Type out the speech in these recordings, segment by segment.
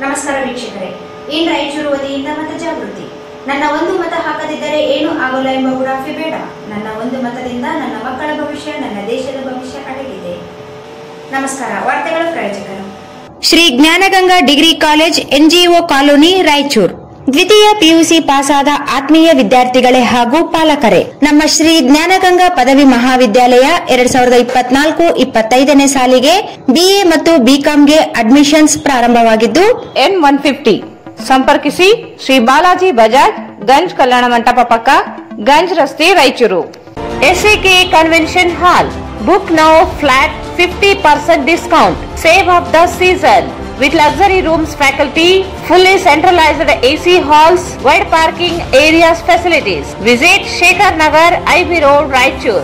ನಮಸ್ಕಾರ ವೀಕ್ಷಕರೇ ಇನ್ ರಾಯಚೂರು ವತಿಯಿಂದ ಮತ ಜಾಗೃತಿ ನನ್ನ ಒಂದು ಮತ ಹಾಕದಿದ್ದರೆ ಏನು ಆಗೋಲ್ಲ ಎಂಬ ಉಡಾಫೆ ಬೇಡ ನನ್ನ ಒಂದು ಮತದಿಂದ ನನ್ನ ಮಕ್ಕಳ ಭವಿಷ್ಯ ನನ್ನ ದೇಶದ ಭವಿಷ್ಯ ಅಡಗಿದೆ ನಮಸ್ಕಾರ ವಾರ್ತೆಗಳ ಪ್ರಾಯೋಜಕರು Shri Jnanaganga degree college NGO colony Raichur ದ್ವಿತೀಯ ಪಿಯುಸಿ ಪಾಸಾದ ಆತ್ಮೀಯ ವಿದ್ಯಾರ್ಥಿಗಳೇ ಹಾಗೂ ಪಾಲಕರೇ ನಮ್ಮ ಶ್ರೀ ಜ್ಞಾನಗಂಗಾ ಪದವಿ ಮಹಾವಿದ್ಯಾಲಯ ಎರಡ್ ಸಾವಿರದ ಇಪ್ಪತ್ನಾಲ್ಕು ಇಪ್ಪತ್ತೈದನೇ ಸಾಲಿಗೆ ಬಿಎ ಮತ್ತು ಬಿಕಾಂಗೆ ಅಡ್ಮಿಷನ್ಸ್ ಪ್ರಾರಂಭವಾಗಿದ್ದು ಎನ್ ಒನ್ ಫಿಫ್ಟಿ ಸಂಪರ್ಕಿಸಿ ಶ್ರೀ ಬಾಲಾಜಿ ಬಜಾಜ್ ಗಂಜ್ ಕಲ್ಯಾಣ ಮಂಟಪ ಪಕ್ಕ ಗಂಜ್ ರಸ್ತೆ Raichur SAK convention hall book now flat fifty percent discount save of the season with luxury rooms faculty, fully centralized AC halls, wide parking areas facilities. Visit Shekhar Nagar, IB Road, Raichur.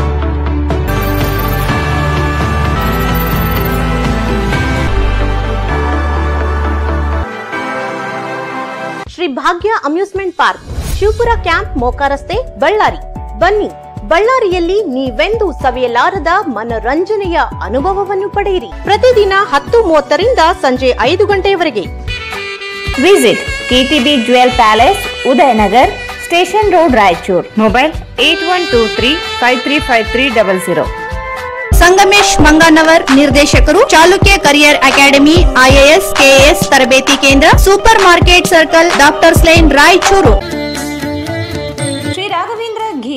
Shri Bhagya amusement park Shivapura camp Moka ರಸ್ತೆ ಬಳ್ಳಾರಿ ಬನ್ನಿ ಬಳ್ಳಾರಿಯಲ್ಲಿ ನೀವೆಂದೂ ಸವಿಯಲಾರದ ಮನರಂಜನೆಯ ಅನುಭವವನ್ನು ಪಡೆಯಿರಿ ಪ್ರತಿದಿನ ಹತ್ತು ಮೂವತ್ತರಿಂದ ಸಂಜೆ ಐದು ಗಂಟೆಯವರೆಗೆ visit KTB jewel palace Udayanagar station road Raichur mobile eight one two three five three five three double zero Sangamesh Manganavar ನಿರ್ದೇಶಕರು Chalukya career academy IAS KAS ತರಬೇತಿ ಕೇಂದ್ರ super market circle doctors line Raichur Shri Raghavendra ghee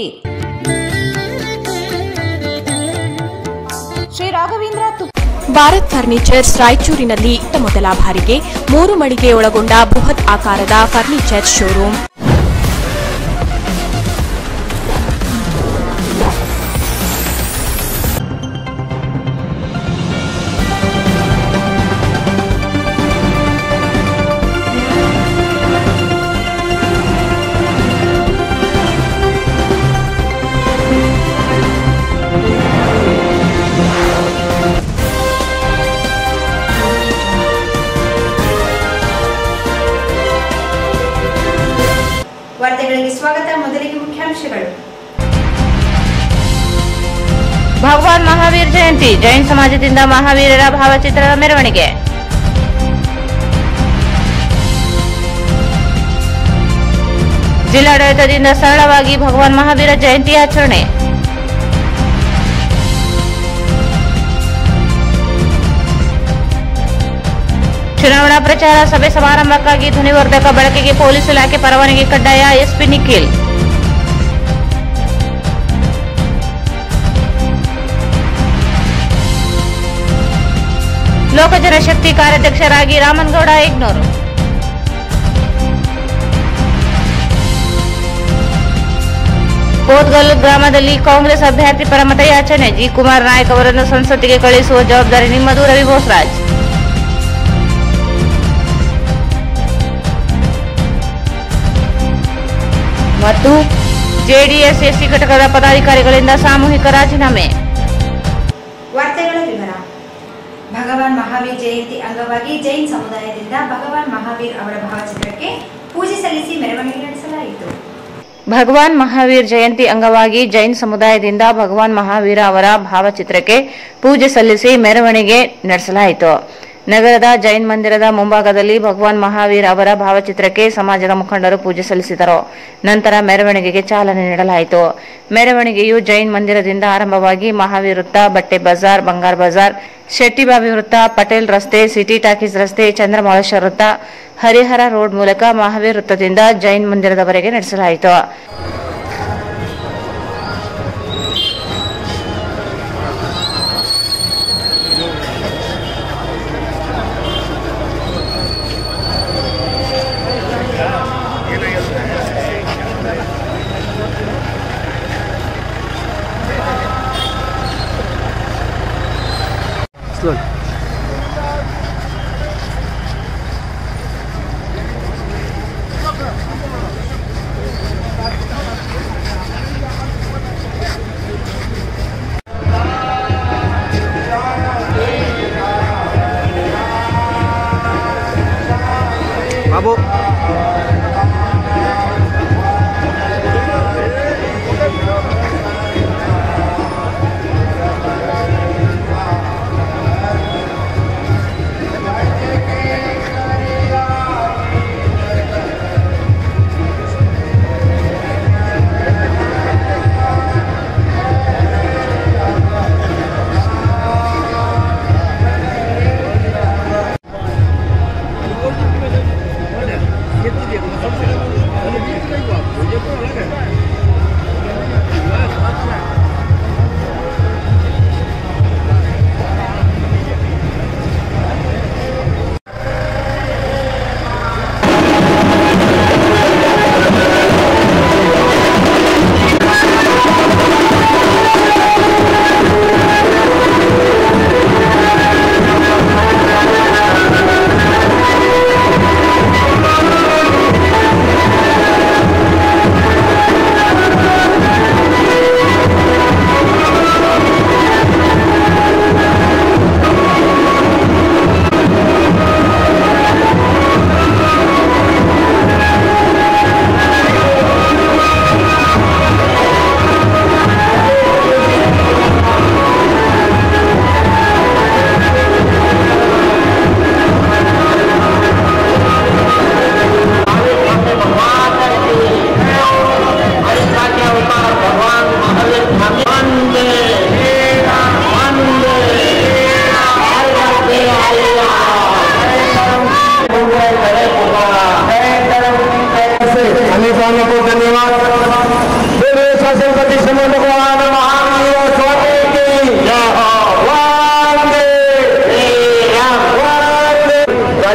Shri Raghavendra ತುಪ್ಪ ಭಾರತ್ ಫರ್ನಿಚರ್ಸ್ ರಾಯಚೂರಿನಲ್ಲಿ ಇತ್ತ ಮೊದಲ ಬಾರಿಗೆ ಮೂರು ಮಳಿಗೆ ಒಳಗೊಂಡ ಬೃಹತ್ ಆಕಾರದ ಫರ್ನಿಚರ್ ಶೋರೂಮ್ ವಾರ್ತೆಗಳಿಗೆ ಸ್ವಾಗತ ಮೊದಲಿಗೆ ಮುಖ್ಯಾಂಶಗಳು ಭಗವಾನ್ ಮಹಾವೀರ್ ಜಯಂತಿ ಜೈನ್ ಸಮಾಜದಿಂದ ಮಹಾವೀರರ ಭಾವಚಿತ್ರದ ಮೆರವಣಿಗೆ ಜಿಲ್ಲಾಡಳಿತದಿಂದ ಸರಳವಾಗಿ ಭಗವಾನ್ ಮಹಾವೀರ ಜಯಂತಿ ಆಚರಣೆ ಚುನಾವಣಾ ಪ್ರಚಾರ ಸಭೆ ಸಮಾರಂಭಕ್ಕಾಗಿ ಧ್ವನಿವರ್ಧಕ ಬಳಕೆಗೆ ಪೊಲೀಸ್ ಇಲಾಖೆ ಪರವಾನಗಿ ಕಡ್ಡಾಯ ಎಸ್ಪಿ ನಿಖಿಲ್ ಲೋಕಜನಶಕ್ತಿ ಕಾರ್ಯಾಧ್ಯಕ್ಷರಾಗಿ ರಾಮನ್ಗೌಡ ಯಗ್ನೂರು ಕೋತ್ಗಲ್ ಗ್ರಾಮದಲ್ಲಿ ಕಾಂಗ್ರೆಸ್ ಅಭ್ಯರ್ಥಿ ಪರ ಮತಯಾಚನೆ ಜಿ ಕುಮಾರ್ ನಾಯಕ್ ಅವರನ್ನು ಸಂಸತ್ತಿಗೆ ಕಳುಹಿಸುವ ಜವಾಬ್ದಾರಿ ನಿಮ್ಮದು ರವಿ ಬೋಸರಾಜ್ ಮತ್ತು ಜೆಡಿಎಸ್ ಎಸ್ಸಿ ಘಟಕದ ಪದಾಧಿಕಾರಿಗಳಿಂದ ಸಾಮೂಹಿಕ ರಾಜೀನಾಮೆ ವಾರ್ತೆಗಳ ವಿವರ ಭಗವಾನ್ ಮಹಾವೀರ್ ಜಯಂತಿ ಅಂಗವಾಗಿ ಜೈನ್ ಸಮುದಾಯದಿಂದ ಭಗವಾನ್ ಮಹಾವೀರ್ ಅವರ ಭಾವಚಿತ್ರಕ್ಕೆ ಪೂಜೆ ಸಲ್ಲಿಸಿ ಮೆರವಣಿಗೆ ನಡೆಸಲಾಯಿತು ಭಗವಾನ್ ಮಹಾವೀರ್ ಜಯಂತಿ ಅಂಗವಾಗಿ ಜೈನ್ ಸಮುದಾಯದಿಂದ ಭಗವಾನ್ ಮಹಾವೀರ ಅವರ ಭಾವಚಿತ್ರಕ್ಕೆ ಪೂಜೆ ಸಲ್ಲಿಸಿ ಮೆರವಣಿಗೆ ನಡೆಸಲಾಯಿತು ನಗರದ ಜೈನ್ ಮಂದಿರದ ಮುಂಭಾಗದಲ್ಲಿ ಭಗವಾನ್ ಮಹಾವೀರ್ ಅವರ ಭಾವಚಿತ್ರಕ್ಕೆ ಸಮಾಜದ ಮುಖಂಡರು ಪೂಜೆ ಸಲ್ಲಿಸಿದರು ನಂತರ ಮೆರವಣಿಗೆಗೆ ಚಾಲನೆ ನೀಡಲಾಯಿತು ಮೆರವಣಿಗೆಯು ಜೈನ್ ಮಂದಿರದಿಂದ ಆರಂಭವಾಗಿ ಮಹಾವೀರ್ ವೃತ್ತ ಬಟ್ಟೆ ಬಜಾರ್ ಬಂಗಾರ್ ಬಜಾರ್ ಶೆಟ್ಟಿಬಾವಿ ವೃತ್ತ ಪಟೇಲ್ ರಸ್ತೆ ಸಿಟಿ ಟಾಕೀಸ್ ರಸ್ತೆ ಚಂದ್ರಮೌಳೇಶ್ವರ ವೃತ್ತ ಹರಿಹರ ರೋಡ್ ಮೂಲಕ ಮಹಾವೀರ್ ವೃತ್ತದಿಂದ ಜೈನ್ ಮಂದಿರದವರೆಗೆ ನಡೆಸಲಾಯಿತು ಬಾಬು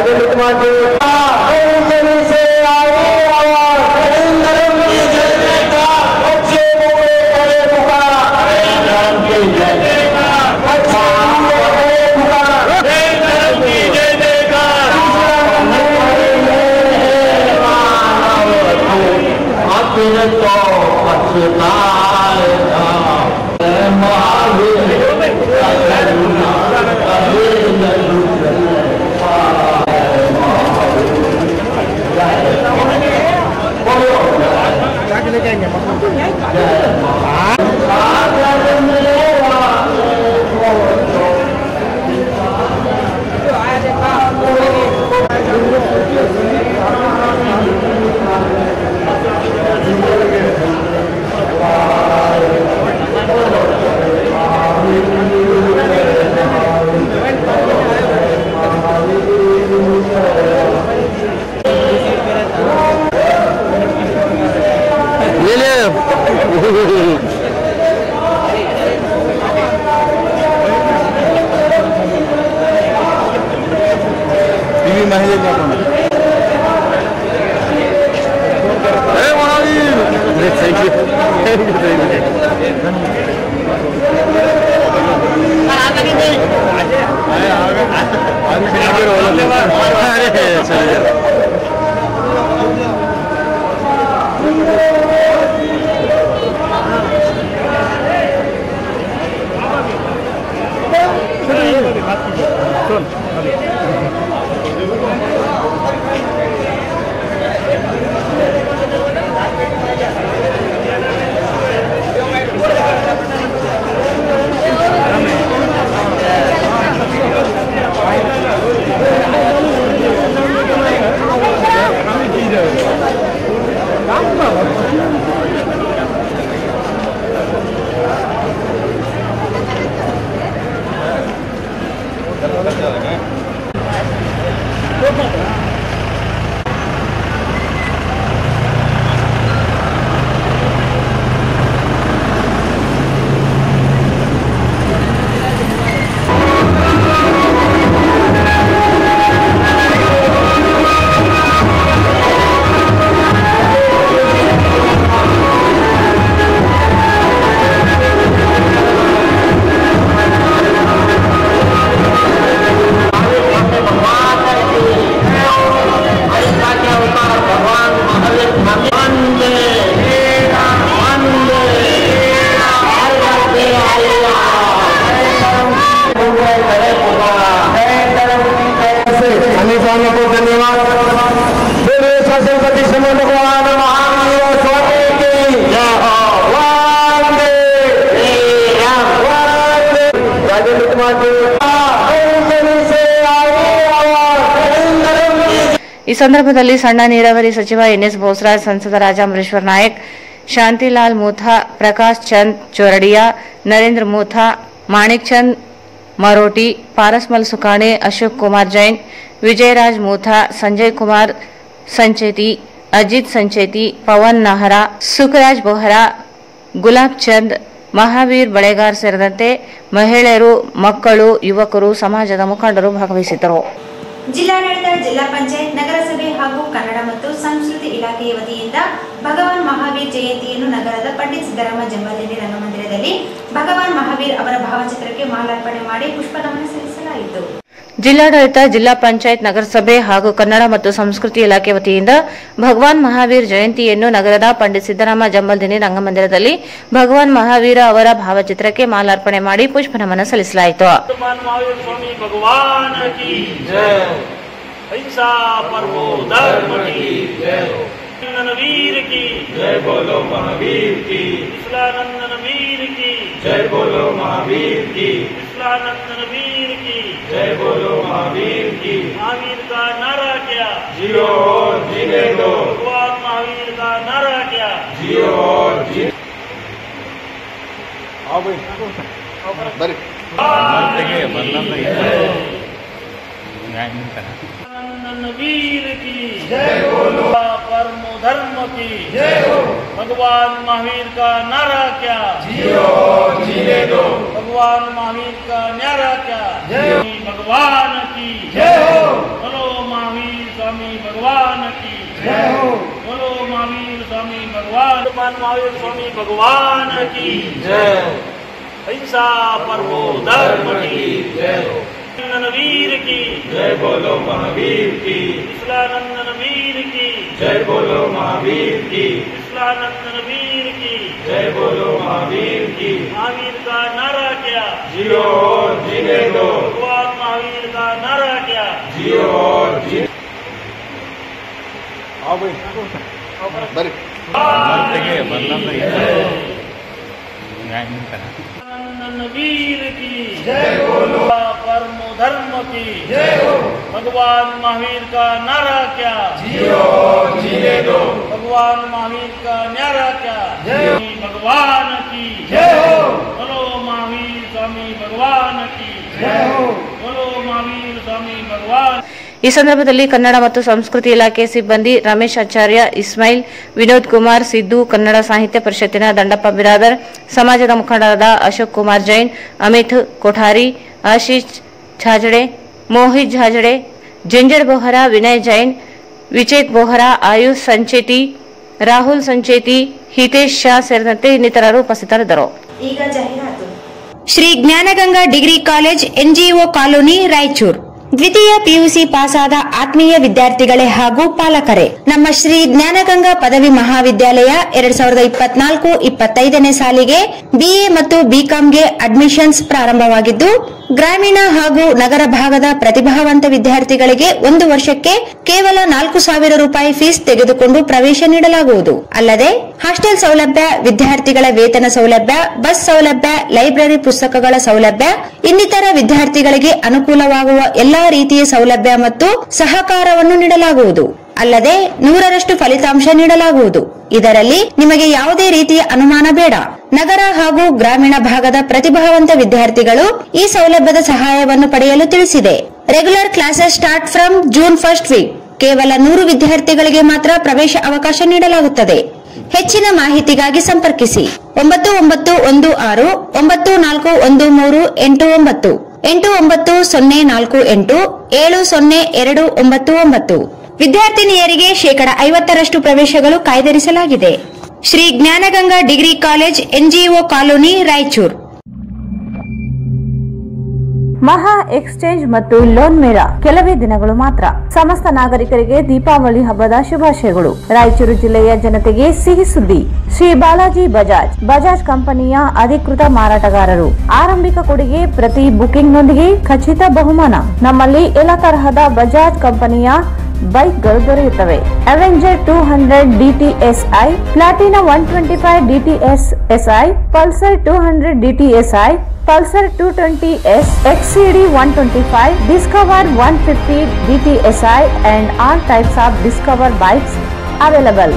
राजेंद्र कुमार जी नई से आगे आवाज नरेंद्र की जय का बच्चे बोले करे पुकार नरेंद्र की जय बच्चे बोले पुकार नरेंद्र की जय जयकार आखिर तो पछताएगा महावीर टीवी महिला आपण थँक्यू थँक्यू अरे चल अनेकांना को धन्यवाद बोले सरस्वती समोर भगवान महावीर स्वामी की जय हो वंदे वंदे राजेंद्र कुमार जी नई से आगे आवाज नरेंद्र की ಈ ಸಂದರ್ಭದಲ್ಲಿ ಸಣ್ಣ ನೀರಾವರಿ ಸಚಿವ ಎನ್ಎಸ್ ಬೋಸರಾಜ್ ಸಂಸದ ರಾಜಾಮರೇಶ್ವರ್ ನಾಯಕ್ ಶಾಂತಿಲಾಲ್ ಮೂಥಾ ಪ್ರಕಾಶ್ ಚಂದ್ ಚೋರಡಿಯಾ ನರೇಂದ್ರ ಮೂಥಾ ಮಾಣಿಕ್ ಚಂದ್ ಮರೋಟಿ ಪಾರಸ್ಮಲ್ ಸುಕಾಣೆ ಅಶೋಕ್ ಕುಮಾರ್ ಜೈನ್ ವಿಜಯರಾಜ್ ಮೂಥಾ ಸಂಜಯ್ ಕುಮಾರ್ ಸಂಚೇತಿ ಅಜಿತ್ ಸಂಚೇತಿ ಪವನ್ ನಹರಾ ಸುಖರಾಜ್ ಬೋಹರಾ ಗುಲಾಬ್ ಚಂದ್ ಮಹಾವೀರ್ ಬಳೆಗಾರ್ ಸೇರಿದಂತೆ ಮಹಿಳೆಯರು ಮಕ್ಕಳು ಯುವಕರು ಸಮಾಜದ ಮುಖಂಡರು ಭಾಗವಹಿಸಿದ್ದರು ಜಿಲ್ಲಾಡಳಿತ ಜಿಲ್ಲಾ ಪಂಚಾಯತ್ ನಗರಸಭೆ ಹಾಗೂ ಕನ್ನಡ ಮತ್ತು ಸಂಸ್ಕೃತಿ ಇಲಾಖೆಯ ವತಿಯಿಂದ ಭಗವಾನ್ ಮಹಾವೀರ್ ಜಯಂತಿಯನ್ನು ನಗರದ ಪಂಡಿತ್ ಸಿದ್ದರಾಮ ಜಂಬಾದೇವಿ ರಂಗಮಂದಿರದಲ್ಲಿ ಭಗವಾನ್ ಮಹಾವೀರ್ ಅವರ ಭಾವಚಿತ್ರಕ್ಕೆ ಮಾಲಾರ್ಪಣೆ ಮಾಡಿ ಪುಷ್ಪನಮನ ಸಲ್ಲಿಸಲಾಯಿತು ಜಿಲ್ಲಾಡಳಿತ ಜಿಲ್ಲಾ ಪಂಚಾಯತ್ ನಗರಸಭೆ ಹಾಗೂ ಕನ್ನಡ ಮತ್ತು ಸಂಸ್ಕೃತಿ ಇಲಾಖೆ ವತಿಯಿಂದ ಭಗವಾನ್ ಮಹಾವೀರ್ ಜಯಂತಿಯನ್ನು ನಗರದ ಪಂಡಿತ್ ಸಿದ್ದರಾಮ ಜಂಬಲ್ದಿನಿ ರಂಗಮಂದಿರದಲ್ಲಿ ಭಗವಾನ್ ಮಹಾವೀರ ಅವರ ಭಾವಚಿತ್ರಕ್ಕೆ ಮಾಲಾರ್ಪಣೆ ಮಾಡಿ ಪುಷ್ಪನಮನ ಸಲ್ಲಿಸಲಾಯಿತು वर्तमान महावीर स्वामी भगवान की जय अहिंसा परमो धर्म की जय नंदन वीर की जय बोलो महावीर की विश्वानंदन वीर की जय बोलो महावीर की विश्वानंदन वीर की जय बोलो महावीर की महावीर का नारा क्या जियो और जीने दो भगवान महावीर का नारा क्या जियो और जी नंदन वीर की जय बोलो परम धर्म की जय हो भगवान महावीर का नारा क्या जियो जीने दो भगवान महावीर का नारा क्या जय भगवान की जय हो बोलो स्वामी भगवान हनुमान महावीर स्वामी भगवान की जय अहिंसा परमो धर्म की नंदन वीर की जय बोलो महावीर की विश्लानंदन वीर की जय बोलो महावीर की विश्लानंदन वीर की जय बोलो महावीर की महावीर का नारा क्या जियो और जीने दो भगवान महावीर का नारा क्या जियो और जी नंदन वीर की जय बोलो परमो धर्म की जय हो भगवान महावीर का नारा क्या जियो और जीने दो भगवान महावीर का नारा क्या जय भगवान की जय हो बोलो महावीर स्वामी भगवान की जय हो बोलो महावीर स्वामी भगवान ಈ ಸಂದರ್ಭದಲ್ಲಿ ಕನ್ನಡ ಮತ್ತು ಸಂಸ್ಕೃತಿ ಇಲಾಖೆ ಸಿಬ್ಬಂದಿ ರಮೇಶ್ ಆಚಾರ್ಯ ಇಸ್ಮಾಯಿಲ್ ವಿನೋದ್ ಕುಮಾರ್ ಸಿದ್ದು ಕನ್ನಡ ಸಾಹಿತ್ಯ ಪರಿಷತ್ತಿನ ದಂಡಪ್ಪ ಬಿರಾದರ್ ಸಮಾಜದ ಮುಖಂಡರಾದ ಅಶೋಕ್ ಕುಮಾರ್ ಜೈನ್ ಅಮಿತ್ ಕೊಠಾರಿ ಆಶೀಶ್ ಝಾಜಡೆ ಮೋಹಿತ್ ಝಾಜಡೆ ಜಂಜಡ್ ಬೋಹರಾ ವಿನಯ್ ಜೈನ್ ವಿಚೇಕ್ ಬೋಹರಾ ಆಯುಷ್ ಸಂಚೇತಿ ರಾಹುಲ್ ಸಂಚೇತಿ ಹಿತೇಶ್ ಶಾ ಸೇರಿದಂತೆ ಇನ್ನಿತರರು ಉಪಸ್ಥಿತರಿದ್ದರು ಈಗ ಜಾಹೀರಾತು Shri Jnanaganga degree college NGO colony Raichur ದ್ವಿತೀಯ ಪಿಯುಸಿ ಪಾಸಾದ ಆತ್ಮೀಯ ವಿದ್ಯಾರ್ಥಿಗಳೇ ಹಾಗೂ ಪಾಲಕರೇ ನಮ್ಮ ಶ್ರೀ ಜ್ಞಾನಗಂಗಾ ಪದವಿ ಮಹಾವಿದ್ಯಾಲಯ ಎರಡ್ ಸಾವಿರದ ಇಪ್ಪತ್ನಾಲ್ಕು ಇಪ್ಪತ್ತೈದನೇ ಸಾಲಿಗೆ ಬಿಎ ಮತ್ತು ಬಿಕಾಂಗೆ ಅಡ್ಮಿಷನ್ಸ್ ಪ್ರಾರಂಭವಾಗಿದ್ದು ಗ್ರಾಮೀಣ ಹಾಗೂ ನಗರ ಭಾಗದ ಪ್ರತಿಭಾವಂತ ವಿದ್ಯಾರ್ಥಿಗಳಿಗೆ ಒಂದು ವರ್ಷಕ್ಕೆ ಕೇವಲ ನಾಲ್ಕು ಸಾವಿರ ರೂಪಾಯಿ ಫೀಸ್ ತೆಗೆದುಕೊಂಡು ಪ್ರವೇಶ ನೀಡಲಾಗುವುದು ಅಲ್ಲದೆ ಹಾಸ್ಟೆಲ್ ಸೌಲಭ್ಯ ವಿದ್ಯಾರ್ಥಿಗಳ ವೇತನ ಸೌಲಭ್ಯ ಬಸ್ ಸೌಲಭ್ಯ ಲೈಬ್ರರಿ ಪುಸ್ತಕಗಳ ಸೌಲಭ್ಯ ಇನ್ನಿತರ ವಿದ್ಯಾರ್ಥಿಗಳಿಗೆ ಅನುಕೂಲವಾಗುವ ಎಲ್ಲಾ ರೀತಿಯ ಸೌಲಭ್ಯ ಮತ್ತು ಸಹಕಾರವನ್ನು ನೀಡಲಾಗುವುದು ಅಲ್ಲದೆ ನೂರರಷ್ಟು ಫಲಿತಾಂಶ ನೀಡಲಾಗುವುದು ಇದರಲ್ಲಿ ನಿಮಗೆ ಯಾವುದೇ ರೀತಿಯ ಅನುಮಾನ ಬೇಡ ನಗರ ಹಾಗೂ ಗ್ರಾಮೀಣ ಭಾಗದ ಪ್ರತಿಭಾವಂತ ವಿದ್ಯಾರ್ಥಿಗಳು ಈ ಸೌಲಭ್ಯದ ಸಹಾಯವನ್ನು ಪಡೆಯಲು ತಿಳಿಸಿದೆ regular classes start from June first week ಕೇವಲ ನೂರು ವಿದ್ಯಾರ್ಥಿಗಳಿಗೆ ಮಾತ್ರ ಪ್ರವೇಶ ಅವಕಾಶ ನೀಡಲಾಗುತ್ತದೆ ಹೆಚ್ಚಿನ ಮಾಹಿತಿಗಾಗಿ ಸಂಪರ್ಕಿಸಿ ಒಂಬತ್ತು ಒಂಬತ್ತು ಒಂದು ಆರು ಒಂಬತ್ತು ನಾಲ್ಕು ಒಂದು ಮೂರು ಎಂಟು ಒಂಬತ್ತು ಎಂಟು ಒಂಬತ್ತು ಸೊನ್ನೆ ನಾಲ್ಕು ಎಂಟು ಏಳು ಸೊನ್ನೆ ಎರಡು ಒಂಬತ್ತು ಒಂಬತ್ತು ವಿದ್ಯಾರ್ಥಿನಿಯರಿಗೆ ಶೇಕಡ ಐವತ್ತರಷ್ಟು ಪ್ರವೇಶಗಳು ಕಾಯ್ದಿರಿಸಲಾಗಿದೆ Shri Jnanaganga degree college NGO colony Raichur ಮಹಾ ಎಕ್ಸ್ಚೇಂಜ್ ಮತ್ತು ಲೋನ್ ಮೇಳ ಕೆಲವೇ ದಿನಗಳು ಮಾತ್ರ ಸಮಸ್ತ ನಾಗರಿಕರಿಗೆ ದೀಪಾವಳಿ ಹಬ್ಬದ ಶುಭಾಶಯಗಳು ರಾಯಚೂರು ಜಿಲ್ಲೆಯ ಜನತೆಗೆ ಸಿಹಿ ಸುದ್ದಿ ಶ್ರೀ ಬಾಲಾಜಿ ಬಜಾಜ್ ಬಜಾಜ್ ಕಂಪನಿಯ ಅಧಿಕೃತ ಮಾರಾಟಗಾರರು ಆರಂಭಿಕ ಕೊಡುಗೆ ಪ್ರತಿ ಬುಕಿಂಗ್ನೊಂದಿಗೆ ಖಚಿತ ಬಹುಮಾನ ನಮ್ಮಲ್ಲಿ ಎಲ್ಲ ತರಹದ ಬಜಾಜ್ ಕಂಪನಿಯ ಬೈಕ್ಗಳು ದೊರೆಯುತ್ತವೆ Avenger two hundred DTSi Platina one twenty five DTS SI Pulsar two hundred DTSi Pulsar two twenty S XCD one twenty five Discover one fifty DTSi and all types of Discover bikes available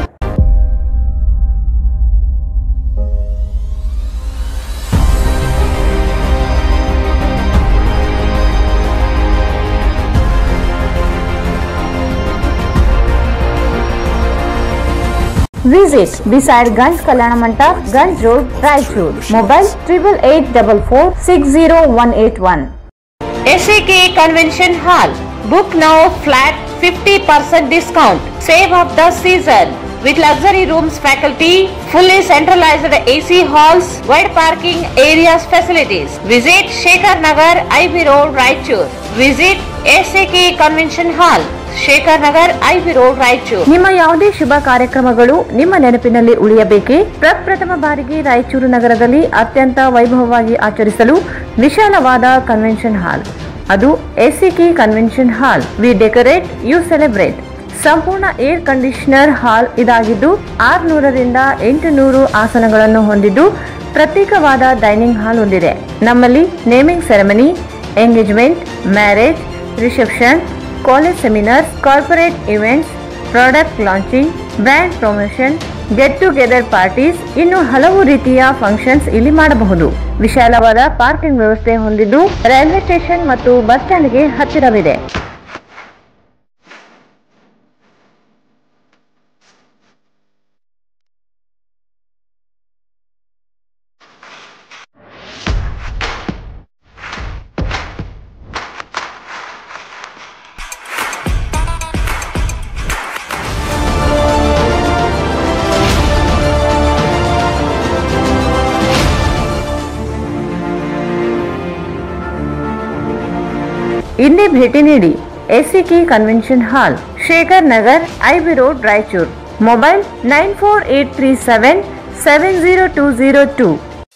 Visit beside Ganj Kalyana Mandap, Ganj Road, Raichur. Mobile triple eight double four six zero one eight one. SAK Convention Hall. Book now flat 50% discount. Save of the season. With luxury rooms, faculty, fully centralized AC halls, wide parking areas facilities. Visit Shekhar Nagar, IB Road, Raichur. Visit SAK Convention Hall, Shekhar Nagar, IB Road, Raichur. ನಿಮ್ಮ ಯಾವುದೇ ಶುಭ ಕಾರ್ಯಕ್ರಮಗಳು ನಿಮ್ಮ ನೆನಪಿನಲ್ಲಿ ಉಳಿಯಬೇಕೇ ಪ್ರಪ್ರಥಮ ಬಾರಿಗೆ ರಾಯಚೂರು ನಗರದಲ್ಲಿ ಅತ್ಯಂತ ವೈಭವವಾಗಿ ಆಚರಿಸಲು ವಿಶಾಲವಾದ ಕನ್ವೆನ್ಷನ್ ಹಾಲ್ ಅದು ACK convention hall we decorate you celebrate ಸಂಪೂರ್ಣ ಏರ್ ಕಂಡೀಷನರ್ ಹಾಲ್ ಇದಾಗಿದ್ದು ಆರುನೂರರಿಂದ ಎಂಟು ನೂರು ಆಸನಗಳನ್ನು ಹೊಂದಿದ್ದು ಪ್ರತ್ಯೇಕವಾದ ಡೈನಿಂಗ್ ಹಾಲ್ ಹೊಂದಿದೆ ನಮ್ಮಲ್ಲಿ naming ceremony engagement marriage reception college seminars corporate events product launching brand promotion get together parties ಇನ್ನು ಹಲವು ರೀತಿಯ ಫಂಕ್ಷನ್ಸ್ ಇಲ್ಲಿ ಮಾಡಬಹುದು ವಿಶಾಲವಾದ ಪಾರ್ಕಿಂಗ್ ವ್ಯವಸ್ಥೆ ಹೊಂದಿದ್ದು ರೈಲ್ವೆ ಸ್ಟೇಷನ್ ಮತ್ತು ಬಸ್ ಸ್ಟ್ಯಾಂಡ್ಗೆ ಹತ್ತಿರವಿದೆ ಇಂದೇ ಭೇಟಿ ನೀಡಿ ACK convention hall Shekhar Nagar IB road Raichur mobile nine four eight three seven seven zero two zero two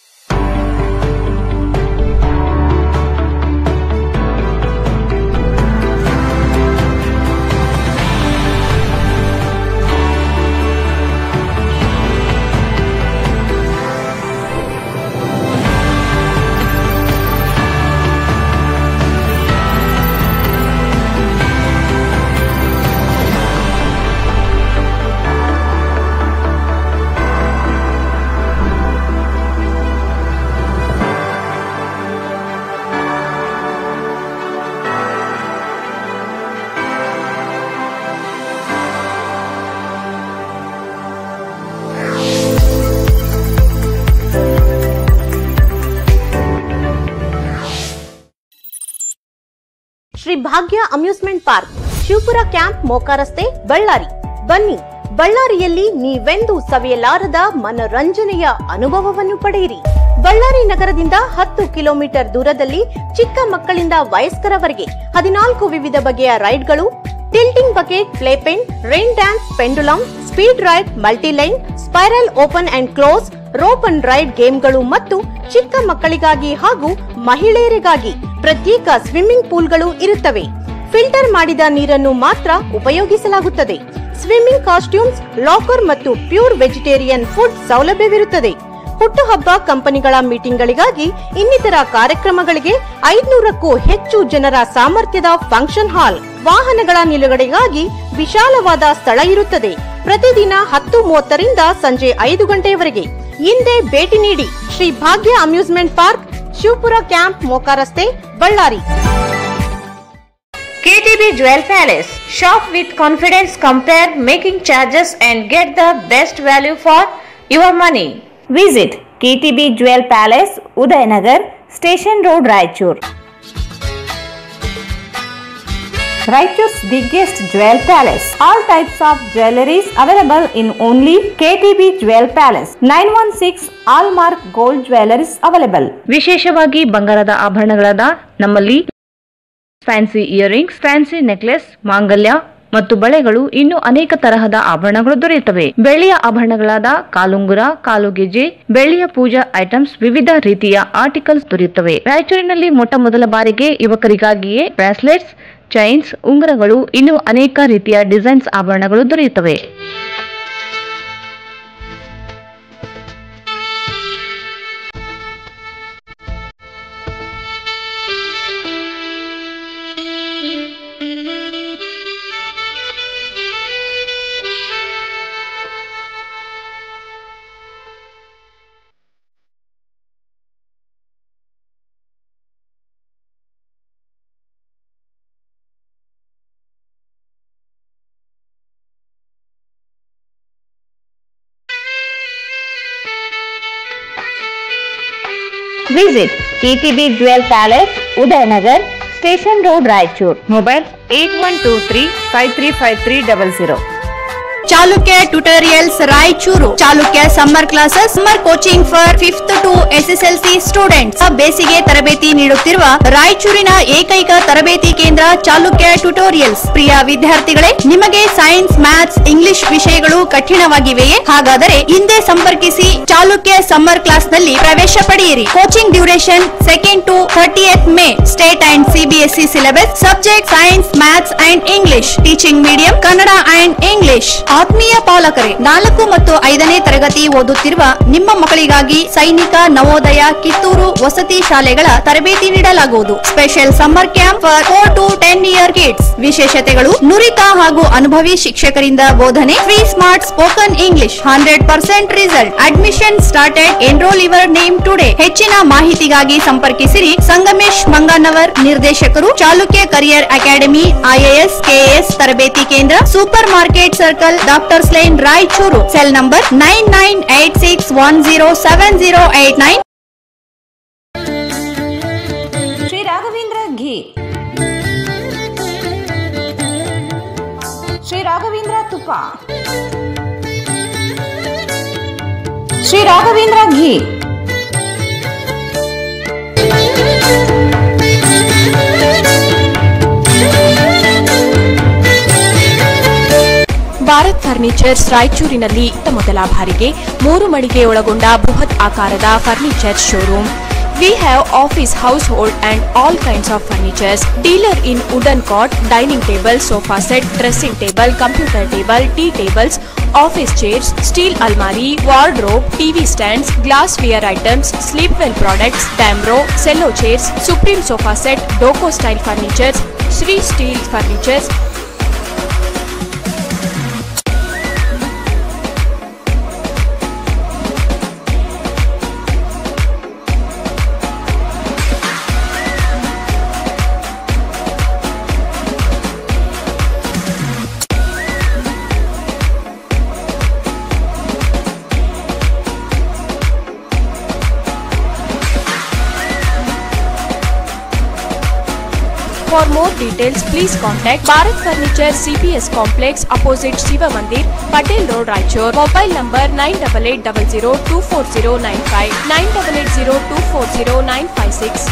Shri Bhagya amusement park Shivapura camp Moka ರಸ್ತೆ ಬಳ್ಳಾರಿ ಬನ್ನಿ ಬಳ್ಳಾರಿಯಲ್ಲಿ ನೀವೆಂದೂ ಸವಿಯಲಾರದ ಮನರಂಜನೆಯ ಅನುಭವವನ್ನು ಪಡೆಯಿರಿ ಬಳ್ಳಾರಿ ನಗರದಿಂದ ಹತ್ತು ಕಿಲೋಮೀಟರ್ ದೂರದಲ್ಲಿ ಚಿಕ್ಕ ಮಕ್ಕಳಿಂದ ವಯಸ್ಕರವರೆಗೆ ಹದಿನಾಲ್ಕು ವಿವಿಧ ಬಗೆಯ ರೈಡ್ಗಳು tilting bucket play pen rain dance pendulum speed ride multiline spiral open and close rope and ride ಗೇಮ್ಗಳು ಮತ್ತು ಚಿಕ್ಕ ಮಕ್ಕಳಿಗಾಗಿ ಹಾಗೂ ಮಹಿಳೆಯರಿಗಾಗಿ ಪ್ರತ್ಯೇಕ ಸ್ವಿಮ್ಮಿಂಗ್ ಪೂಲ್ಗಳು ಇರುತ್ತವೆ ಫಿಲ್ಟರ್ ಮಾಡಿದ ನೀರನ್ನು ಮಾತ್ರ ಉಪಯೋಗಿಸಲಾಗುತ್ತದೆ ಸ್ವಿಮ್ಮಿಂಗ್ ಕಾಸ್ಟ್ಯೂಮ್ಸ್ ಲಾಕರ್ ಮತ್ತು ಪ್ಯೂರ್ ವೆಜಿಟೇರಿಯನ್ ಫುಡ್ ಸೌಲಭ್ಯವಿರುತ್ತದೆ ಹುಟ್ಟುಹಬ್ಬ ಕಂಪನಿಗಳ ಮೀಟಿಂಗ್ಗಳಿಗಾಗಿ ಇನ್ನಿತರ ಕಾರ್ಯಕ್ರಮಗಳಿಗೆ ಐದ್ನೂರಕ್ಕೂ ಹೆಚ್ಚು ಜನರ ಸಾಮರ್ಥ್ಯದ ಫಂಕ್ಷನ್ ಹಾಲ್ ವಾಹನಗಳ ನಿಲುಗಡೆಗಾಗಿ ವಿಶಾಲವಾದ ಸ್ಥಳ ಇರುತ್ತದೆ ಪ್ರತಿದಿನ ಹತ್ತು ಮೂವತ್ತರಿಂದ ಸಂಜೆ ಐದು ಗಂಟೆಯವರೆಗೆ ಹಿಂದೆ ಭೇಟಿ ನೀಡಿ Shri Bhagya amusement park Shivapura camp Moka ರಸ್ತೆ Ballari KTB Jewel Palace. Shop with confidence, compare making charges and get the best value for your money. Visit KTB Jewel Palace, Udayanagar, Station Road, Raichur. Raichur's biggest jewel palace. All types of jewelries available in only KTB Jewel Palace. 916 Allmark Gold Jewelries available. ವಿಶೇಷವಾಗಿ ಬಂಗಾರದ ಆಭರಣಗಳಾದ ನಮ್ಮಲ್ಲಿ fancy earrings fancy necklace ಮಾಂಗಲ್ಯ ಮತ್ತು ಬಳೆಗಳು ಇನ್ನು ಅನೇಕ ತರಹದ ಆಭರಣಗಳು ದೊರೆಯುತ್ತವೆ ಬೆಳ್ಳಿಯ ಆಭರಣಗಳಾದ ಕಾಲುಂಗುರ ಕಾಲುಗೆಜೆ ಬೆಳ್ಳಿಯ ಪೂಜಾ ಐಟಮ್ಸ್ ವಿವಿಧ ರೀತಿಯ ಆರ್ಟಿಕಲ್ಸ್ ದೊರೆಯುತ್ತವೆ ರಾಯಚೂರಿನಲ್ಲಿ ಮೊಟ್ಟ ಮೊದಲ ಬಾರಿಗೆ ಯುವಕರಿಗಾಗಿಯೇ ಬ್ರಾಸ್ಲೆಟ್ಸ್ ಚೈನ್ಸ್ ಉಂಗುರಗಳು ಇನ್ನು ಅನೇಕ ರೀತಿಯ ಡಿಸೈನ್ಸ್ ಆಭರಣಗಳು ದೊರೆಯುತ್ತವೆ Visit TTB Jewel Palace, Udayanagar, Station Road, Raichur. Mobile 8123 535300. Chalukya tutorials Raichur Chalukya summer classes summer coaching for fifth to SSLC students ಬೇಸಿಗೆ ತರಬೇತಿ ನೀಡುತ್ತಿರುವ ರಾಯಚೂರಿನ ಏಕೈಕ ತರಬೇತಿ ಕೇಂದ್ರ ಚಾಲುಕ್ಯ ಟ್ಯುಟೋರಿಯಲ್ಸ್ ಪ್ರಿಯ ವಿದ್ಯಾರ್ಥಿಗಳೇ ನಿಮಗೆ ಸೈನ್ಸ್ ಮ್ಯಾಥ್ಸ್ ಇಂಗ್ಲಿಷ್ ವಿಷಯಗಳು ಕಠಿಣವಾಗಿವೆಯೇ ಹಾಗಾದರೆ ಹಿಂದೆ ಸಂಪರ್ಕಿಸಿ ಚಾಲುಕ್ಯ ಸಮ್ಮರ್ ಕ್ಲಾಸ್ ನಲ್ಲಿ ಪ್ರವೇಶ ಪಡೆಯಿರಿ coaching duration second to thirtieth May state and CBSE syllabus subject science maths and English teaching medium Kannada and English ಆತ್ಮೀಯ ಪಾಲಕರೇ ನಾಲ್ಕು ಮತ್ತು ಐದನೇ ತರಗತಿ ಓದುತ್ತಿರುವ ನಿಮ್ಮ ಮಕ್ಕಳಿಗಾಗಿ ಸೈನಿಕ ನವೋದಯ ಕಿತ್ತೂರು ವಸತಿ ಶಾಲೆಗಳ ತರಬೇತಿ ನೀಡಲಾಗುವುದು special summer camp for four to ten year kids ವಿಶೇಷತೆಗಳು ನುರಿತ ಹಾಗೂ ಅನುಭವಿ ಶಿಕ್ಷಕರಿಂದ ಬೋಧನೆ free smart spoken English hundred percent result admission started enrol your name today ಹೆಚ್ಚಿನ ಮಾಹಿತಿಗಾಗಿ ಸಂಪರ್ಕಿಸಿರಿ ಸಂಗಮೇಶ್ ಮಂಗಾನವರ್ ನಿರ್ದೇಶಕರು Chalukya career academy IAS KAS ತರಬೇತಿ ಕೇಂದ್ರ super market circle doctors line Raichur cell number nine nine eight six one zero seven zero eight nine Shri Raghavendra ghee Shri Raghavendra ತುಪ್ಪ Shri Raghavendra ghee Bharat furnitures ರಾಯಚೂರಿನಲ್ಲಿ ಇತ್ತ ಮೊದಲ ಬಾರಿಗೆ ಮೂರು ಮಳಿಗೆ ಒಳಗೊಂಡ ಬೃಹತ್ ಆಕಾರದ furniture showroom We have office, household and all kinds of furnitures. Dealer in wooden cot, dining table, sofa set, dressing table, computer table, tea tables, office chairs, steel almari, wardrobe, TV stands, glassware items, sleepwell products, Damro, cello chairs, Supreme sofa set, Doco style furnitures, Sri Steel furnitures, For more details, please contact Bharat Furniture CPS Complex opposite Shiva Mandir, Patel Road, Raichur. Mobile number 9880240959, 9880240956,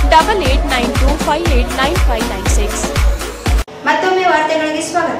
8892589596. ಮತ್ತೊಮ್ಮೆ ವಾರ್ತೆಗಳಿಗೆ ಸ್ವಾಗತ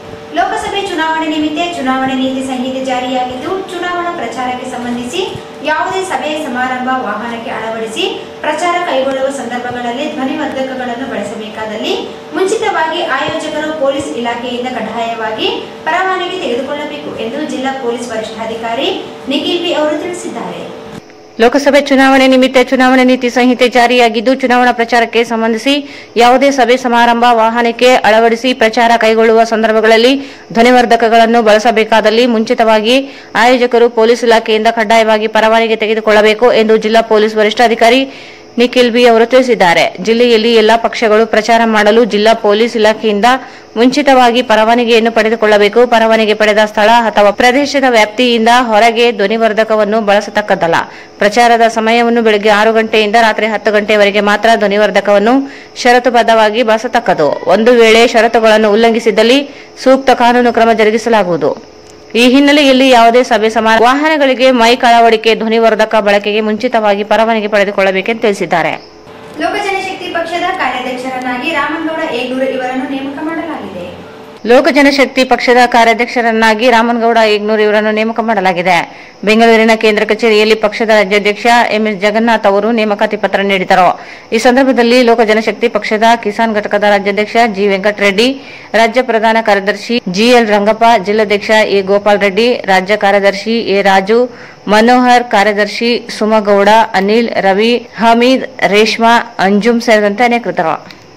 ಲೋಕಸಭೆ ಚುನಾವಣೆ ನಿಮಿತ್ತ ಚುನಾವಣೆ ನೀತಿ ಸಂಹಿತೆ ಜಾರಿಯಾಗಿದ್ದು ಚುನಾವಣಾ ಪ್ರಚಾರಕ್ಕೆ ಸಂಬಂಧಿಸಿ ಯಾವುದೇ ಸಭೆ ಸಮಾರಂಭ ವಾಹನಕ್ಕೆ ಅಳವಡಿಸಿ ಪ್ರಚಾರ ಕೈಗೊಳ್ಳುವ ಸಂದರ್ಭಗಳಲ್ಲಿ ಧ್ವನಿವರ್ಧಕಗಳನ್ನು ಬಳಸಬೇಕಾದಲ್ಲಿ ಮುಂಚಿತವಾಗಿ ಆಯೋಜಕರು ಪೊಲೀಸ್ ಇಲಾಖೆಯಿಂದ ಕಡ್ಡಾಯವಾಗಿ ಪರವಾನಗಿ ತೆಗೆದುಕೊಳ್ಳಬೇಕು ಎಂದು ಜಿಲ್ಲಾ ಪೊಲೀಸ್ ವರಿಷ್ಠಾಧಿಕಾರಿ ನಿಖಿಲ್ ಬಿ ಅವರು ತಿಳಿಸಿದ್ದಾರೆ ಲೋಕಸಭೆ ಚುನಾವಣೆ ನಿಮಿತ್ತ ಚುನಾವಣಾ ನೀತಿ ಸಂಹಿತೆ ಜಾರಿಯಾಗಿದ್ದು ಚುನಾವಣಾ ಪ್ರಚಾರಕ್ಕೆ ಸಂಬಂಧಿಸಿ ಯಾವುದೇ ಸಭೆ ಸಮಾರಂಭ ವಾಹನಕ್ಕೆ ಅಳವಡಿಸಿ ಪ್ರಚಾರ ಕೈಗೊಳ್ಳುವ ಸಂದರ್ಭಗಳಲ್ಲಿ ಧ್ವನಿವರ್ಧಕಗಳನ್ನು ಬಳಸಬೇಕಾದಲ್ಲಿ ಮುಂಚಿತವಾಗಿ ಆಯೋಜಕರು ಪೊಲೀಸ್ ಇಲಾಖೆಯಿಂದ ಕಡ್ಡಾಯವಾಗಿ ಪರವಾನಗಿ ತೆಗೆದುಕೊಳ್ಳಬೇಕು ಎಂದು ಜಿಲ್ಲಾ ಪೊಲೀಸ್ ವರಿಷ್ಠಾಧಿಕಾರಿ ನಿಖಿಲ್ ಬಿ ಅವರು ತಿಳಿಸಿದ್ದಾರೆ ಜಿಲ್ಲೆಯಲ್ಲಿ ಎಲ್ಲಾ ಪಕ್ಷಗಳು ಪ್ರಚಾರ ಮಾಡಲು ಜಿಲ್ಲಾ ಪೊಲೀಸ್ ಇಲಾಖೆಯಿಂದ ಮುಂಚಿತವಾಗಿ ಪರವಾನಗಿಯನ್ನು ಪಡೆದುಕೊಳ್ಳಬೇಕು ಪರವಾನಗಿ ಪಡೆದ ಸ್ಥಳ ಅಥವಾ ಪ್ರದೇಶದ ವ್ಯಾಪ್ತಿಯಿಂದ ಹೊರಗೆ ಧ್ವನಿವರ್ಧಕವನ್ನು ಬಳಸತಕ್ಕದ್ದಲ್ಲ ಪ್ರಚಾರದ ಸಮಯವನ್ನು ಬೆಳಗ್ಗೆ ಆರು ಗಂಟೆಯಿಂದ ರಾತ್ರಿ ಹತ್ತು ಗಂಟೆಯವರೆಗೆ ಮಾತ್ರ ಧ್ವನಿವರ್ಧಕವನ್ನು ಷರತ್ತುಬದ್ಧವಾಗಿ ಬಳಸತಕ್ಕದ್ದು ಒಂದು ವೇಳೆ ಷರತ್ತುಗಳನ್ನು ಉಲ್ಲಂಘಿಸಿದಲ್ಲಿ ಸೂಕ್ತ ಕಾನೂನು ಕ್ರಮ ಜರುಗಿಸಲಾಗುವುದು ಈ ಹಿನ್ನೆಲೆಯಲ್ಲಿ ಯಾವುದೇ ಸಭೆ ಸಮಾರಂಭ ವಾಹನಗಳಿಗೆ ಮೈಕ್ ಅಳವಡಿಕೆ ಧ್ವನಿವರ್ಧಕ ಬಳಕೆಗೆ ಮುಂಚಿತವಾಗಿ ಪರವಾನಗಿ ಪಡೆದುಕೊಳ್ಳಬೇಕೆಂದು ತಿಳಿಸಿದ್ದಾರೆ ಲೋಕ ಜನಶಕ್ತಿ ಪಕ್ಷದ ಕಾರ್ಯಾಧ್ಯಕ್ಷರನ್ನಾಗಿ ರಾಮನಗೌಡ ಏಗೂರು ಇವರನ್ನು ನೇಮಕ ಮಾಡಲಾಗಿದೆ ಲೋಕ ಜನಶಕ್ತಿ ಪಕ್ಷದ ಕಾರ್ಯಾಧ್ಯಕ್ಷರನ್ನಾಗಿ ರಾಮನಗೌಡ ಏಗ್ನೂರ್ ಇವರನ್ನು ನೇಮಕ ಮಾಡಲಾಗಿದೆ ಬೆಂಗಳೂರಿನ ಕೇಂದ್ರ ಕಚೇರಿಯಲ್ಲಿ ಪಕ್ಷದ ರಾಜ್ಯಾಧ್ಯಕ್ಷ ಎಂಎಸ್ ಜಗನ್ನಾಥ್ ಅವರು ನೇಮಕಾತಿ ಪತ್ರ ನೀಡಿದರು ಈ ಸಂದರ್ಭದಲ್ಲಿ ಲೋಕ ಜನಶಕ್ತಿ ಪಕ್ಷದ ಕಿಸಾನ್ ಘಟಕದ ರಾಜ್ಯಾಧ್ಯಕ್ಷ ಜಿ ವೆಂಕಟರೆಡ್ಡಿ ರಾಜ್ಯ ಪ್ರಧಾನ ಕಾರ್ಯದರ್ಶಿ ಜಿಎಲ್ ರಂಗಪ್ಪ ಜಿಲ್ಲಾಧ್ಯಕ್ಷ ಎ ಗೋಪಾಲ್ ರೆಡ್ಡಿ ರಾಜ್ಯ ಕಾರ್ಯದರ್ಶಿ ಎ ರಾಜು ಮನೋಹರ್ ಕಾರ್ಯದರ್ಶಿ ಸುಮಗೌಡ ಅನಿಲ್ ರವಿ ಹಮೀದ್ ರೇಷ್ಮಾ ಅಂಜುಮ್ ಸೇರಿದಂತೆ ಅನೇಕರಿದ್ದರು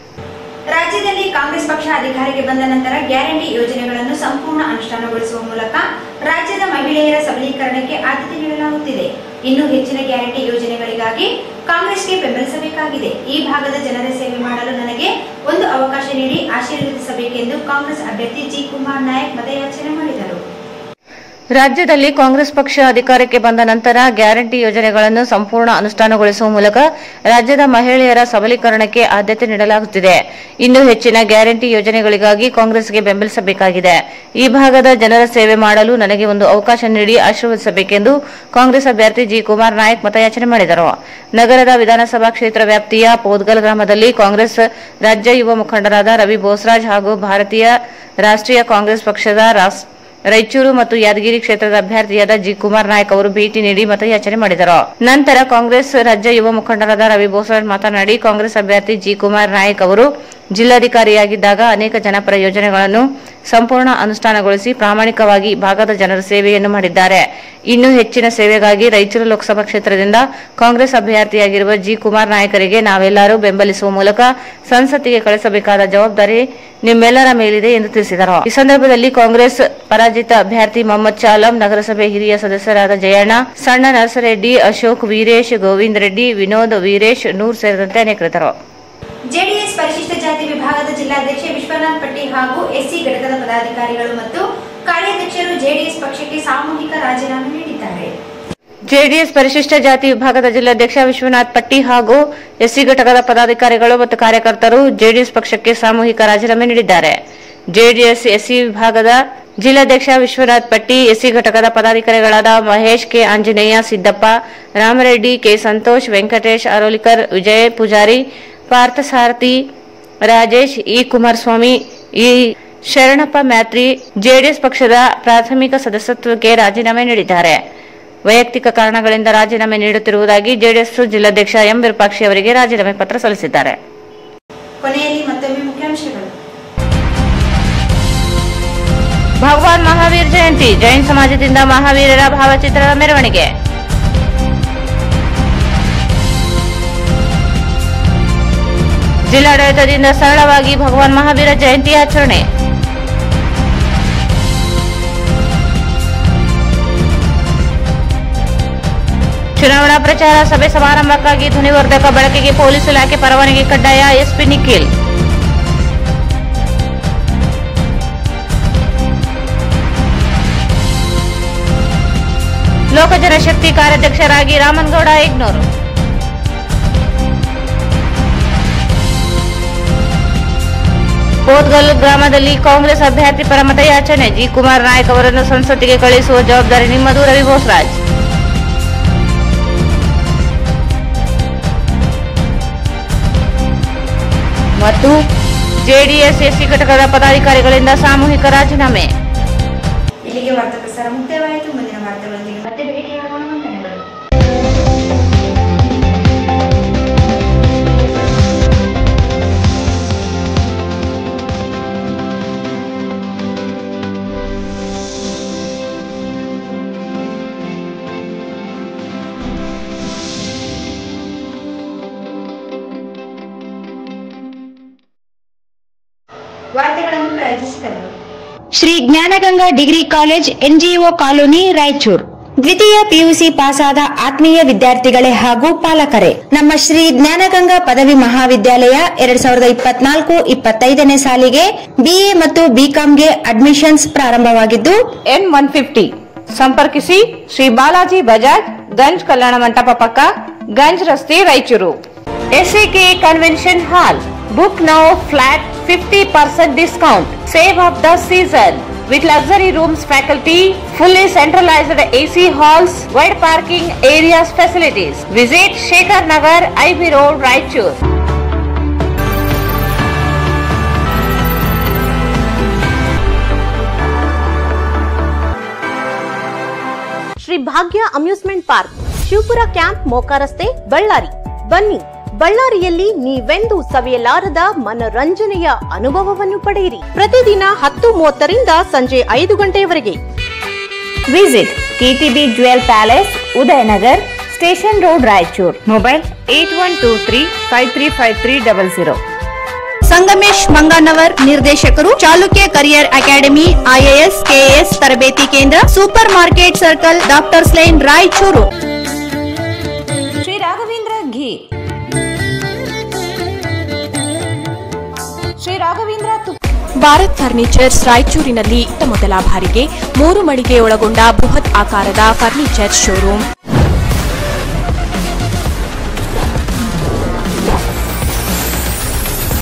ರಾಜ್ಯದಲ್ಲಿ ಕಾಂಗ್ರೆಸ್ ಪಕ್ಷ ಅಧಿಕಾರಕ್ಕೆ ಬಂದ ನಂತರ ಗ್ಯಾರಂಟಿ ಯೋಜನೆಗಳನ್ನು ಸಂಪೂರ್ಣ ಅನುಷ್ಠಾನಗೊಳಿಸುವ ಮೂಲಕ ರಾಜ್ಯದ ಮಹಿಳೆಯರ ಸಬಲೀಕರಣಕ್ಕೆ ಆದ್ಯತೆ ನೀಡಲಾಗುತ್ತಿದೆ ಇನ್ನು ಹೆಚ್ಚಿನ ಗ್ಯಾರಂಟಿ ಯೋಜನೆಗಳಿಗಾಗಿ ಕಾಂಗ್ರೆಸ್ಗೆ ಬೆಂಬಲಿಸಬೇಕಾಗಿದೆ ಈ ಭಾಗದ ಜನರ ಸೇವೆ ಮಾಡಲು ನನಗೆ ಒಂದು ಅವಕಾಶ ನೀಡಿ ಆಶೀರ್ವದಿಸಬೇಕೆಂದು ಕಾಂಗ್ರೆಸ್ ಅಭ್ಯರ್ಥಿ ಜಿ ಕುಮಾರ್ ನಾಯಕ್ ಮತಯಾಚನೆ ಮಾಡಿದರು ರಾಜ್ಯದಲ್ಲಿ ಕಾಂಗ್ರೆಸ್ ಪಕ್ಷ ಅಧಿಕಾರಕ್ಕೆ ಬಂದ ನಂತರ ಗ್ಯಾರಂಟಿ ಯೋಜನೆಗಳನ್ನು ಸಂಪೂರ್ಣ ಅನುಷ್ಠಾನಗೊಳಿಸುವ ಮೂಲಕ ರಾಜ್ಯದ ಮಹಿಳೆಯರ ಸಬಲೀಕರಣಕ್ಕೆ ಆದ್ಯತೆ ನೀಡಲಾಗುತ್ತಿದೆ ಇನ್ನು ಹೆಚ್ಚಿನ ಗ್ಯಾರಂಟಿ ಯೋಜನೆಗಳಿಗಾಗಿ ಕಾಂಗ್ರೆಸ್ಗೆ ಬೆಂಬಲಿಸಬೇಕಾಗಿದೆ ಈ ಭಾಗದ ಜನರ ಸೇವೆ ಮಾಡಲು ನನಗೆ ಒಂದು ಅವಕಾಶ ನೀಡಿ ಆಶೀರ್ವದಿಸಬೇಕೆಂದು ಕಾಂಗ್ರೆಸ್ ಅಭ್ಯರ್ಥಿ ಜಿ ಕುಮಾರ್ ನಾಯಕ್ ಮತಯಾಚನೆ ಮಾಡಿದರು ನಗರದ ವಿಧಾನಸಭಾ ಕ್ಷೇತ್ರ ವ್ಯಾಪ್ತಿಯ ಪೋದ್ಗಲ್ ಗ್ರಾಮದಲ್ಲಿ ಕಾಂಗ್ರೆಸ್ ರಾಜ್ಯ ಯುವ ಮುಖಂಡರಾದ ರವಿ ಬೋಸ್ರಾಜ್ ಹಾಗೂ ಭಾರತೀಯ ರಾಷ್ಟ್ರೀಯ ಕಾಂಗ್ರೆಸ್ ಪಕ್ಷದ ರಾಸ್- ರಾಯಚೂರು ಮತ್ತು ಯಾದಗಿರಿ ಕ್ಷೇತ್ರದ ಅಭ್ಯರ್ಥಿಯಾದ ಜಿ ಕುಮಾರ್ ನಾಯಕ್ ಅವರು ಭೇಟಿ ನೀಡಿ ಮತಯಾಚನೆ ಮಾಡಿದರು ನಂತರ ಕಾಂಗ್ರೆಸ್ ರಾಜ್ಯ ಯುವ ಮುಖಂಡರಾದ ರವಿ ಬೋಸರಾಜ್ ಮಾತನಾಡಿ ಕಾಂಗ್ರೆಸ್ ಅಭ್ಯರ್ಥಿ ಜಿ ಕುಮಾರ್ ನಾಯಕ್ ಅವರು ಜಿಲ್ಲಾಧಿಕಾರಿಯಾಗಿದ್ದಾಗ ಅನೇಕ ಜನಪರ ಯೋಜನೆಗಳನ್ನು ಸಂಪೂರ್ಣ ಅನುಷ್ಠಾನಗೊಳಿಸಿ ಪ್ರಾಮಾಣಿಕವಾಗಿ ಭಾಗದ ಜನರ ಸೇವೆಯನ್ನು ಮಾಡಿದ್ದಾರೆ ಇನ್ನು ಹೆಚ್ಚಿನ ಸೇವೆಗಾಗಿ ರಾಯಚೂರು ಲೋಕಸಭಾ ಕ್ಷೇತ್ರದಿಂದ ಕಾಂಗ್ರೆಸ್ ಅಭ್ಯರ್ಥಿಯಾಗಿರುವ ಜಿ ಕುಮಾರ್ ನಾಯಕರಿಗೆ ನಾವೆಲ್ಲರೂ ಬೆಂಬಲಿಸುವ ಮೂಲಕ ಸಂಸತ್ತಿಗೆ ಕಳಿಸಬೇಕಾದ ಜವಾಬ್ದಾರಿ ನಿಮ್ಮೆಲ್ಲರ ಮೇಲಿದೆ ಎಂದು ತಿಳಿಸಿದರು ಈ ಸಂದರ್ಭದಲ್ಲಿ ಕಾಂಗ್ರೆಸ್ ಪರಾಜಿತ ಅಭ್ಯರ್ಥಿ ಮೊಹಮ್ಮದ್ ಚಾಲಂ ನಗರಸಭೆ ಹಿರಿಯ ಸದಸ್ಯರಾದ ಜಯಣ್ಣ ಸಣ್ಣ ನರಸರೆಡ್ಡಿ ಅಶೋಕ್ ವೀರೇಶ್ ಗೋವಿಂದ್ ರೆಡ್ಡಿ ವಿನೋದ್ ವೀರೇಶ್ ನೂರ್ ಸೇರಿದಂತೆ ಅನೇಕರಿದ್ದರು ಜೆಡಿಎಸ್ ಪರಿಶಿಷ್ಟ ಜಾತಿ ವಿಭಾಗದ ಜಿಲ್ಲಾಧ್ಯಕ್ಷ ವಿಶ್ವನಾಥ್ ಪಟ್ಟಿ ಹಾಗೂ ಎಸ್ಸಿ ಘಟಕದ ಪದಾಧಿಕಾರಿಗಳು ಮತ್ತು ಕಾರ್ಯಾಧ್ಯಕ್ಷರು ಜೆಡಿಎಸ್ ಪಕ್ಷಕ್ಕೆ ಸಾಮೂಹಿಕ ರಾಜೀನಾಮೆ ನೀಡಿದ್ದಾರೆ ಜೆಡಿಎಸ್ ಪರಿಶಿಷ್ಟ ಜಾತಿ ವಿಭಾಗದ ಜಿಲ್ಲಾಧ್ಯಕ್ಷ ವಿಶ್ವನಾಥ್ ಪಟ್ಟಿ ಹಾಗೂ ಎಸ್ಸಿ ಘಟಕದ ಪದಾಧಿಕಾರಿಗಳು ಮತ್ತು ಕಾರ್ಯಕರ್ತರು ಜೆಡಿಎಸ್ ಪಕ್ಷಕ್ಕೆ ಸಾಮೂಹಿಕ ರಾಜೀನಾಮೆ ನೀಡಿದ್ದಾರೆ ಜೆಡಿಎಸ್ ಎಸ್ಸಿ ವಿಭಾಗದ ಜಿಲ್ಲಾಧ್ಯಕ್ಷ ವಿಶ್ವನಾಥ್ ಪಟ್ಟಿ ಎಸ್ಸಿ ಘಟಕದ ಪದಾಧಿಕಾರಿಗಳಾದ Mahesh K Anjaneya Siddappa Ramareddy K Santosh Venkatesh Arolikar Vijay Pujari Parthasarathi Rajesh E Kumaraswamy E Sharanappa Myatri JDS ಪಕ್ಷದ ಪ್ರಾಥಮಿಕ ಸದಸ್ಯತ್ವಕ್ಕೆ ರಾಜೀನಾಮೆ ನೀಡಿದ್ದಾರೆ ವೈಯಕ್ತಿಕ ಕಾರಣಗಳಿಂದ ರಾಜೀನಾಮೆ ನೀಡುತ್ತಿರುವುದಾಗಿ ಜೆಡಿಎಸ್ ಜಿಲ್ಲಾಧ್ಯಕ್ಷ ಎಂ ವಿರೂಪಾಕ್ಷಿ ಅವರಿಗೆ ರಾಜೀನಾಮೆ ಪತ್ರ ಸಲ್ಲಿಸಿದ್ದಾರೆ ಕೊನೆಯಲ್ಲಿ ಮತ್ತೊಮ್ಮೆ ಮುಖ್ಯಾಂಶಗಳು ಭಗವಾನ್ ಮಹಾವೀರ್ ಜಯಂತಿ ಜೈನ್ ಸಮಾಜದಿಂದ ಮಹಾವೀರರ ಭಾವಚಿತ್ರದ ಮೆರವಣಿಗೆ ಜಿಲ್ಲಾಡಳಿತದಿಂದ ಸರಳವಾಗಿ ಭಗವಾನ್ ಮಹಾವೀರ ಜಯಂತಿ ಆಚರಣೆ ಚುನಾವಣಾ ಪ್ರಚಾರ ಸಭೆ ಸಮಾರಂಭಕ್ಕಾಗಿ ಧ್ವನಿವರ್ಧಕ ಬಳಕೆಗೆ ಪೊಲೀಸ್ ಇಲಾಖೆ ಪರವಾನಗಿ ಕಡ್ಡಾಯ ಎಸ್ಪಿ ನಿಖಿಲ್ ಲೋಕಜನಶಕ್ತಿ ಕಾರ್ಯಾಧ್ಯಕ್ಷರಾಗಿ ರಾಮನ್ಗೌಡ ಯಗ್ನೂರು ಕೋತ್ಗಲ್ ಗ್ರಾಮದಲ್ಲಿ ಕಾಂಗ್ರೆಸ್ ಅಭ್ಯರ್ಥಿ ಪರ ಮತಯಾಚನೆ ಜಿ ಕುಮಾರ್ ನಾಯಕ್ ಅವರನ್ನು ಸಂಸತ್ತಿಗೆ ಕಳುಹಿಸುವ ಜವಾಬ್ದಾರಿ ನಿಮ್ಮದು ರವಿ ಬೋಸರಾಜ್ ಮತ್ತು ಜೆಡಿಎಸ್ ಎಸ್ಸಿ ಘಟಕದ ಪದಾಧಿಕಾರಿಗಳಿಂದ ಸಾಮೂಹಿಕ ರಾಜೀನಾಮೆ ಇಲ್ಲಿಗೆ ವಾರ್ತಾ ಪ್ರಸಾರ ಮುಕ್ತಾಯವಾಯಿತು ಮುಂದಿನ ವಾರ್ತೆಗಳೊಂದಿಗೆ ಮತ್ತೆ ಭೇಟಿಯಾಗೋಣ ವಂದನೆಗಳು ವಾರ್ತೆಗಳನ್ನು ಪ್ರಾಯೋಜಿಸಿದರು Shri Jnanaganga degree college NGO colony Raichur ದ್ವಿತೀಯ ಪಿಯುಸಿ ಪಾಸಾದ ಆತ್ಮೀಯ ವಿದ್ಯಾರ್ಥಿಗಳೇ ಹಾಗೂ ಪಾಲಕರೇ ನಮ್ಮ ಶ್ರೀ ಜ್ಞಾನಗಂಗಾ ಪದವಿ ಮಹಾವಿದ್ಯಾಲಯ ಎರಡ್ ಸಾವಿರದ ಇಪ್ಪತ್ನಾಲ್ಕು ಇಪ್ಪತ್ತೈದನೇ ಸಾಲಿಗೆ ಬಿಎ ಮತ್ತು ಬಿಕಾಂಗೆ ಅಡ್ಮಿಷನ್ಸ್ ಪ್ರಾರಂಭವಾಗಿದ್ದು ಎನ್ ಒನ್ ಫಿಫ್ಟಿ ಸಂಪರ್ಕಿಸಿ ಶ್ರೀ ಬಾಲಾಜಿ ಬಜಾಜ್ ಗಂಜ್ ಕಲ್ಯಾಣ ಮಂಟಪ ಪಕ್ಕ ಗಂಜ್ ರಸ್ತೆ Raichur SAK convention hall book now flat fifty percent discount save of the season with luxury rooms faculty, fully centralized AC halls, wide parking areas facilities. Visit Shekhar Nagar, IB Road, Raichur. Shri Bhagya amusement park Shivapura camp Moka ರಸ್ತೆ ಬಳ್ಳಾರಿ ಬನ್ನಿ ಬಳ್ಳಾರಿಯಲ್ಲಿ ನೀವೆಂದೂ ಸವಿಯಲಾರದ ಮನರಂಜನೆಯ ಅನುಭವವನ್ನು ಪಡೆಯಿರಿ ಪ್ರತಿದಿನ ಹತ್ತು ಮೂವತ್ತರಿಂದ ಸಂಜೆ ಐದು ಗಂಟೆಯವರೆಗೆ visit KTB jewel palace Udayanagar station road Raichur Mobile 8123 5353 00. Sangamesh Manganavar ನಿರ್ದೇಶಕರು Chalukya career academy IAS KAS ತರಬೇತಿ ಕೇಂದ್ರ super market circle doctors line Raichur Shri Raghavendra ghee Shri Raghavendra ತುಪ್ಪ ಭಾರತ್ ಫರ್ನಿಚರ್ಸ್ ರಾಯಚೂರಿನಲ್ಲಿ ಇತ್ತ ಮೊದಲ ಬಾರಿಗೆ ಮೂರು ಮಳಿಗೆ ಒಳಗೊಂಡ ಬೃಹತ್ ಆಕಾರದ ಫರ್ನಿಚರ್ ಶೋರೂಮ್